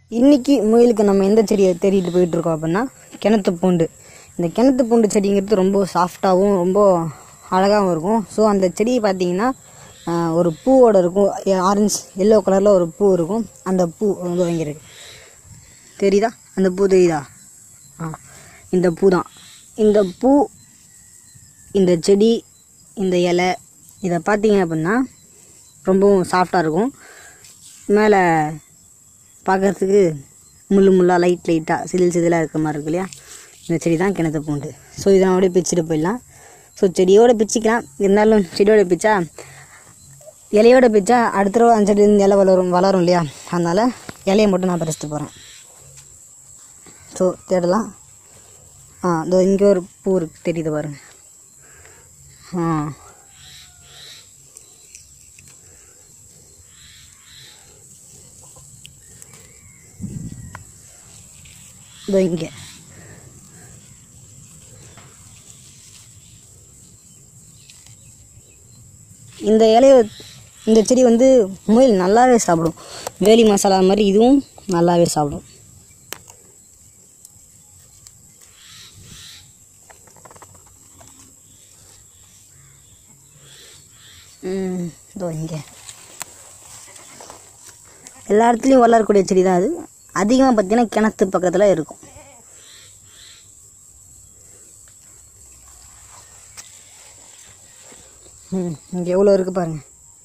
இன்னைக்கு முயலுக்கு நம்ம எந்த செடியை தேடிட்டு போயிட்டு இருக்கோம் அப்படின்னா கிணத்து பூண்டு இந்த கிணத்து பூண்டு செடிங்கிறது ரொம்ப சாஃப்டாகவும் ரொம்ப அழகாகவும் இருக்கும் ஸோ அந்த செடியை பார்த்தீங்கன்னா ஆஹ், ஒரு பூவோட இருக்கும் ஆரஞ்சு எல்லோ கலரில் ஒரு பூ இருக்கும் அந்த பூ வந்து வாங்கியிருக்கு தெரியுதா அந்த பூ தெரியுதா ஆ இந்த பூ தான் இந்த பூ இந்த செடி இந்த இலை இதை பார்த்தீங்க அப்படின்னா ரொம்பவும் சாஃப்டாக இருக்கும் மேலே பார்க்கறதுக்கு முள்ளு முள்ளாக லைட் லைட்டாக சிதில் சிதிலாக இருக்கிற மாதிரி இருக்கு இல்லையா இந்த செடி தான் கிணத்து பூண்டு ஸோ இதை நான் அப்படியே பிச்சுட்டு போயிடலாம் ஸோ செடியோட பிச்சுக்கலாம் இருந்தாலும் செடியோட பிச்சா இலையோட பிச்சா அடுத்த தடவை அந்த செடியிலேருந்து இலை வளரும் வளரும் இல்லையா அதனால் இலையை மட்டும் நான் பறிச்சுட்டு போகிறேன் ஸோ தேடலாம் ஆ இதோ இங்கே ஒரு பூ இருக்கு தெரியுது பாருங்க ஆ இதோ இங்கே இந்த இலைய இந்த செடி வந்து முயல் நல்லாவே சாப்பிடும் வேலி மசாலா மாதிரி இதுவும் நல்லாவே சாப்பிடும் ம், இதோ இங்கே எல்லா இடத்துலையும் வளரக்கூடிய செடி தான் அது அதிகமாக பார்த்தீங்கன்னா கிணத்து பக்கத்தில் இருக்கும் ம் இங்கே எவ்வளோ இருக்குது பாருங்க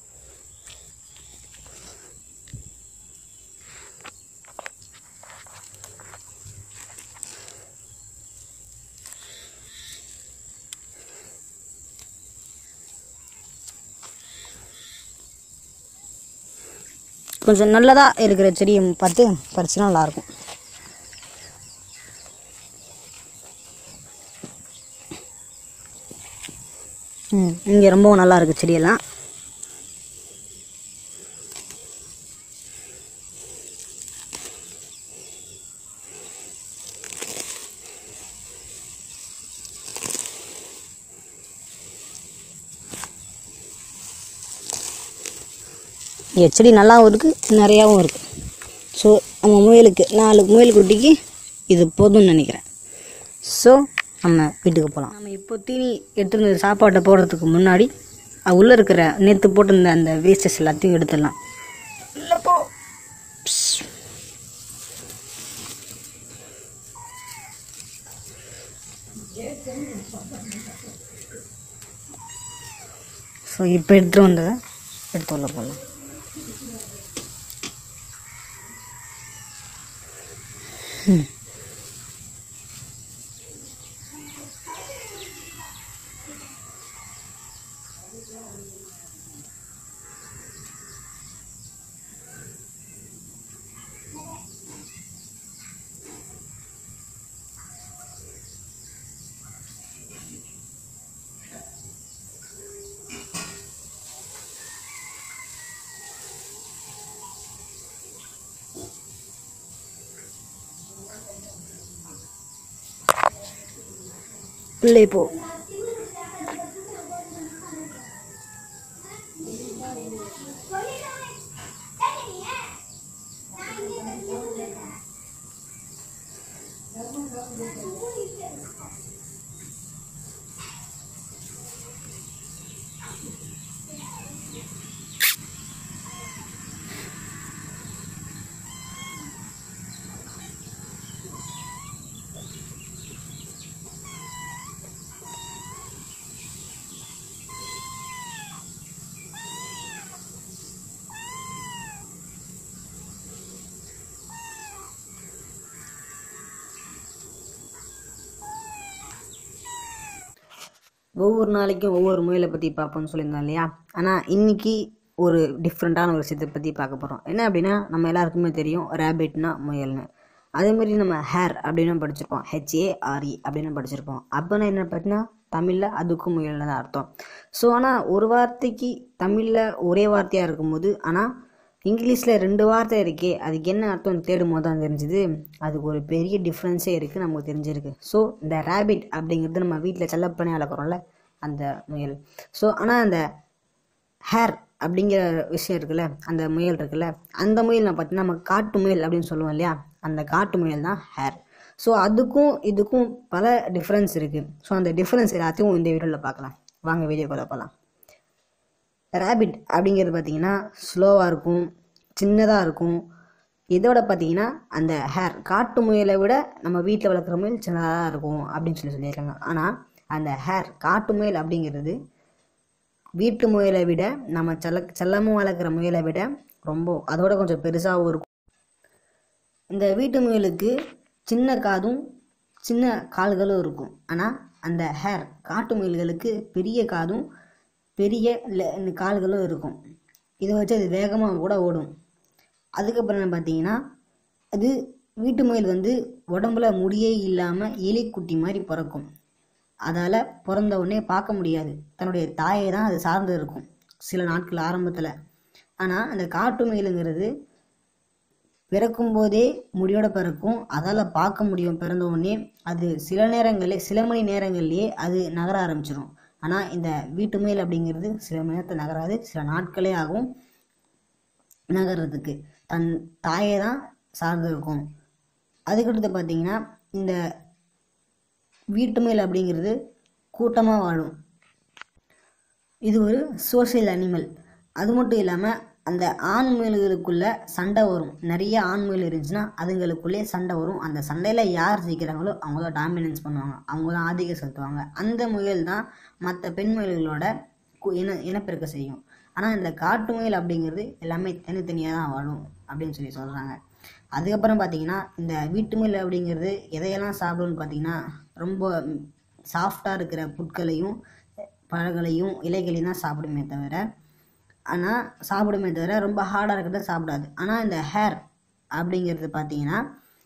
கொஞ்சம் நல்லதாக இருக்கிற செடியை பார்த்து பறிச்சுனா நல்லாயிருக்கும் ம் இங்கே ரொம்பவும் நல்லா இருக்குது செடியெல்லாம் இங்கே செடி நல்லாவும் இருக்குது நிறையாவும் இருக்குது ஸோ நம்ம முயலுக்கு நாலு முயல் குட்டிக்கு இது போதும்னு நினைக்கிறேன் ஸோ நம்ம வீட்டுக்கு போகலாம் நம்ம இப்போ தீனி எடுத்துருந்து சாப்பாட்டை போடுறதுக்கு முன்னாடி அது உள்ளே இருக்கிற நேற்று போட்டிருந்த அந்த வேஸ்டஸ் எல்லாத்தையும் எடுத்துடலாம் ஸோ இப்போ எடுத்துகிட்டு வந்ததை எடுத்து உள்ள போடலாம் உள்ளே போ ஒவ்வொரு நாளைக்கும் ஒவ்வொரு முயலை பற்றி பார்ப்போம்னு சொல்லியிருந்தோம் இல்லையா ஆனால் இன்னைக்கு ஒரு டிஃப்ரெண்ட்டான ஒரு விஷயத்தை பற்றி பார்க்க போகிறோம் என்ன அப்படின்னா நம்ம எல்லாருக்குமே தெரியும் ரேபிட்னா முயல்னு அதே மாதிரி நம்ம ஹேர் அப்படின்னு படிச்சிருப்போம் ஹெச்ஏஆர்இ அப்படின்னு படிச்சிருப்போம் அப்படின்னா என்ன பார்த்தீங்கன்னா தமிழில் அதுக்கும் முயல்னு தான் அர்த்தம் ஸோ ஆனால் ஒரு வார்த்தைக்கு தமிழில் ஒரே வார்த்தையாக இருக்கும்போது ஆனால் இங்கிலீஷில் ரெண்டு வார்த்தை இருக்கே அதுக்கு என்ன அர்த்தம் தேடும் போது தான் தெரிஞ்சுது அதுக்கு ஒரு பெரிய டிஃப்ரென்ஸே இருக்குது நமக்கு தெரிஞ்சிருக்கு ஸோ இந்த ரேபிட் அப்படிங்கிறது நம்ம வீட்டில் செல்லப்பனே வளர்க்குறோம்ல அந்த முயல் ஸோ ஆனால் அந்த ஹேர் அப்படிங்கிற விஷயம் இருக்குல்ல அந்த முயல் இருக்குல்ல அந்த முயல் நான் பார்த்தீங்கன்னா நம்ம காட்டு முயல் அப்படின்னு சொல்லுவோம் இல்லையா அந்த காட்டு முயல் தான் ஹேர் ஸோ அதுக்கும் இதுக்கும் பல டிஃப்ரென்ஸ் இருக்குது ஸோ அந்த டிஃப்ரென்ஸ் எல்லாத்தையும் இந்த வீடியோவில் பார்க்கலாம் வாங்க வீடியோக்குள்ள போகலாம் ரேபிட் அப்படிங்கிறது பார்த்தீங்கன்னா ஸ்லோவாக இருக்கும் சின்னதாக இருக்கும் இதோட பார்த்தீங்கன்னா அந்த ஹேர் காட்டு முயலை விட நம்ம வீட்டில் வளர்க்குற முயல் சின்னதாக இருக்கும் அப்படின்னு சொல்லி சொல்லியிருக்காங்க ஆனால் அந்த ஹேர் காட்டு முயல் அப்படிங்கிறது வீட்டு முயலை விட நம்ம செல்ல செல்லமும் வளர்க்குற முயலை விட ரொம்ப அதோட கொஞ்சம் பெருசாகவும் இருக்கும் இந்த வீட்டு முயலுக்கு சின்ன காதும் சின்ன கால்களும் இருக்கும் ஆனால் அந்த ஹேர் காட்டு முயல்களுக்கு பெரிய காதும் பெரிய le- கால்களும் இருக்கும் இதை வச்சு அது வேகமாக கூட ஓடும் அதுக்கப்புறம் என்ன பார்த்தீங்கன்னா அது வீட்டு முயல் வந்து உடம்புல முடியே இல்லாமல் எலிக்குட்டி மாதிரி பிறக்கும் அதால் பிறந்த உடனே பார்க்க முடியாது தன்னுடைய தாயை தான் அது சார்ந்து இருக்கும் சில நாட்கள் ஆரம்பத்தில் ஆனால் அந்த காட்டு முயலுங்கிறது பிறக்கும் போதே முடியோட பிறக்கும் அதால் பார்க்க முடியும் பிறந்த உடனே அது சில நேரங்களே சில மணி நேரங்கள்லேயே அது நகர ஆரம்பிச்சிடும் ஆனால் இந்த வீட்டு முயல் அப்படிங்கிறது சில மணி நேரத்தில் நகராது சில நாட்களே ஆகும் நகர்றதுக்கு தன் தாயை தான் சார்ந்து இருக்கும் அதுக்கடுத்து பார்த்தீங்கன்னா இந்த வீட்டு முயல் அப்படிங்கிறது கூட்டமாக வாழும் இது ஒரு சோஷியல் அனிமல் அது மட்டும் இல்லாமல் அந்த ஆண் முயல்களுக்குள்ள சண்டை வரும் நிறைய ஆண் முயல் இருந்துச்சுன்னா அதுங்களுக்குள்ளே சண்டை வரும் அந்த சண்டையில் யார் ஜெயிக்கிறாங்களோ அவங்க தான் டாமினன்ஸ் பண்ணுவாங்க அவங்க தான் ஆதிக்கம் செலுத்துவாங்க அந்த முயல் தான் மற்ற பெண் முயல்களோட கு- இன இனப்பெருக்க செய்யும் ஆனால் இந்த காட்டு முயல் அப்படிங்கிறது எல்லாமே தனித்தனியாக தான் வாழும் அப்படின்னு சொல்லி சொல்கிறாங்க அதுக்கப்புறம் பார்த்தீங்கன்னா இந்த வீட்டு முயல் அப்படிங்கிறது எதையெல்லாம் சாப்பிடும்னு பார்த்தீங்கன்னா ரொம்ப சாஃப்டாக இருக்கிற புட்களையும் பழங்களையும் இலைகளையும் தான் சாப்பிடுமே தவிர ஆனால் சாப்பிடுமே தவிர ரொம்ப ஹார்டாக இருக்கிறத சாப்பிடாது ஆனால் இந்த ஹேர் அப்படிங்கிறது பார்த்தீங்கன்னா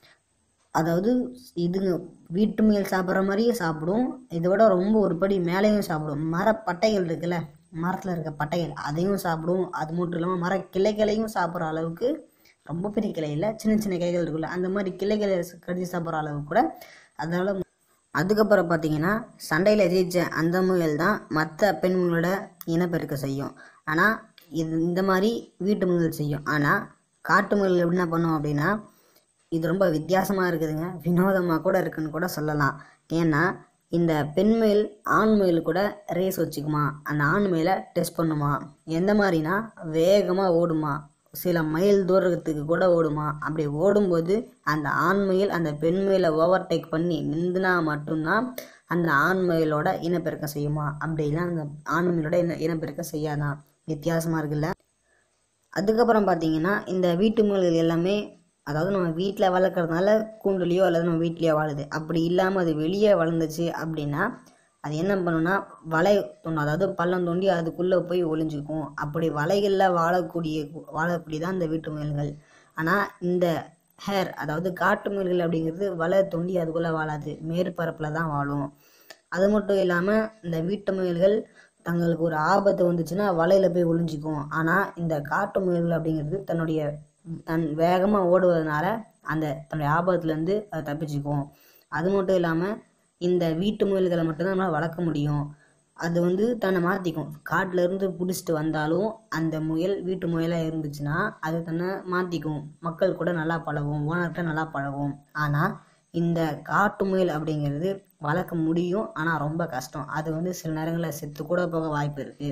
அதாவது இதுங்க வீட்டு முயல் சாப்பிட்ற மாதிரியே சாப்பிடும் இதோட ரொம்ப ஒரு படி மேலேயும் சாப்பிடும் மரப்பட்டைகள் இருக்குல்ல மரத்தில் இருக்க பட்டைகள் அதையும் சாப்பிடும் அது மட்டும் இல்லாமல் மர கிளைகளையும் சாப்பிட்ற அளவுக்கு ரொம்ப பெரிய கிளை இல்லை சின்ன சின்ன கிளைகள் இருக்குல்ல அந்த மாதிரி கிளைகளை கடிச்சு சாப்பிட்ற அளவுக்கு கூட அதனால அதுக்கப்புறம் பார்த்தீங்கன்னா சண்டையில் ஜெயிச்ச அந்த முயல் தான் மற்ற பெண் முயலோட இனப்பெருக்க செய்யும் ஆனால் இது இந்த மாதிரி வீட்டு முயல் செய்யும் ஆனால் காட்டு முயல் என்ன பண்ணும் அப்படின்னா இது ரொம்ப வித்தியாசமாக இருக்குதுங்க வினோதமாக கூட இருக்குன்னு கூட சொல்லலாம் ஏன்னா இந்த பெண் முயல் ஆண் முயல் கூட ரேஸ் வச்சுக்குமா அந்த ஆண் முயலை டெஸ்ட் பண்ணுமா எந்த மாதிரினா வேகமாக ஓடுமா சில மைல் தூரத்துக்கு கூட ஓடுமா அப்படி ஓடும்போது அந்த ஆண் முயல் அந்த பெண் முயலை ஓவர்டேக் பண்ணி நின்றுனா மட்டும்தான் அந்த ஆண் முயலோட இனப்பெருக்கம் செய்யுமா அப்படின்னா அந்த ஆண் முயலோட இன இனப்பெருக்கம் செய்யாதான் வித்தியாசமாக இருக்குல்ல அதுக்கப்புறம் பார்த்தீங்கன்னா இந்த வீட்டு முயல்கள் எல்லாமே அதாவது நம்ம வீட்டில் வளர்க்குறதுனால கூண்டுலேயோ அல்லது நம்ம வீட்லேயோ வாழுது அப்படி இல்லாமல் அது வெளியே வளர்ந்துச்சு அப்படின்னா அது என்ன பண்ணுன்னா வலை தோண்டும் அதாவது பள்ளம் தோண்டி அதுக்குள்ளே போய் ஒளிஞ்சுக்கும் அப்படி வலைகளில் வாழக்கூடிய வாழக்கூடியதான் இந்த வீட்டு முயல்கள் ஆனால் இந்த ஹேர் அதாவது காட்டு முயல்கள் அப்படிங்கிறது வலை தோண்டி அதுக்குள்ளே வாழாது மேற்பரப்பில் தான் வாழும் அது மட்டும் இல்லாமல் இந்த வீட்டு முயல்கள் தங்களுக்கு ஒரு ஆபத்து வந்துச்சுன்னா வலையில போய் ஒளிஞ்சிக்கும் ஆனால் இந்த காட்டு முயல்கள் அப்படிங்கிறது தன்னுடைய தன் வேகமாக ஓடுவதனால அந்த தன்னுடைய ஆபத்துலேருந்து அது தப்பிச்சுக்கும் அது மட்டும் இல்லாமல் இந்த வீட்டு முயல்களை மட்டும்தான் நம்மளால் வளர்க்க முடியும் அது வந்து தன்னை மாற்றிக்கும் காட்டுல இருந்து பிடிச்சிட்டு வந்தாலும் அந்த முயல் வீட்டு முயலாக இருந்துச்சுன்னா அது தன்னை மாற்றிக்கும் மக்கள் கூட நல்லா பழகும் ஓனர்கிட்ட நல்லா பழகும் ஆனால் இந்த காட்டு முயல் அப்படிங்கிறது வளர்க்க முடியும் ஆனால் ரொம்ப கஷ்டம் அது வந்து சில நேரங்களில் செத்து கூட போக வாய்ப்பு இருக்குது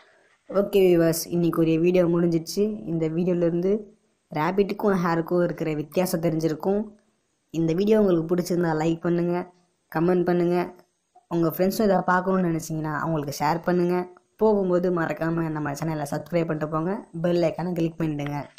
ஓகே விவாஸ் இன்னைக்கு ஒரு வீடியோ முடிஞ்சிடுச்சு இந்த வீடியோலேருந்து ரேபிட்டுக்கும் ஹேருக்கும் இருக்கிற வித்தியாசம் தெரிஞ்சிருக்கும் இந்த வீடியோ உங்களுக்கு பிடிச்சிருந்தா லைக் பண்ணுங்கள் கமெண்ட் பண்ணுங்கள் உங்கள் ஃப்ரெண்ட்ஸும் இதை பார்க்கணுன்னு நினச்சிங்கன்னா அவங்களுக்கு ஷேர் பண்ணுங்கள் போகும்போது மறக்காமல் நம்ம சேனலை சப்ஸ்கிரைப் பண்ணிட்டு போங்க பெல் ஐக்கானை கிளிக் பண்ணிவிடுங்க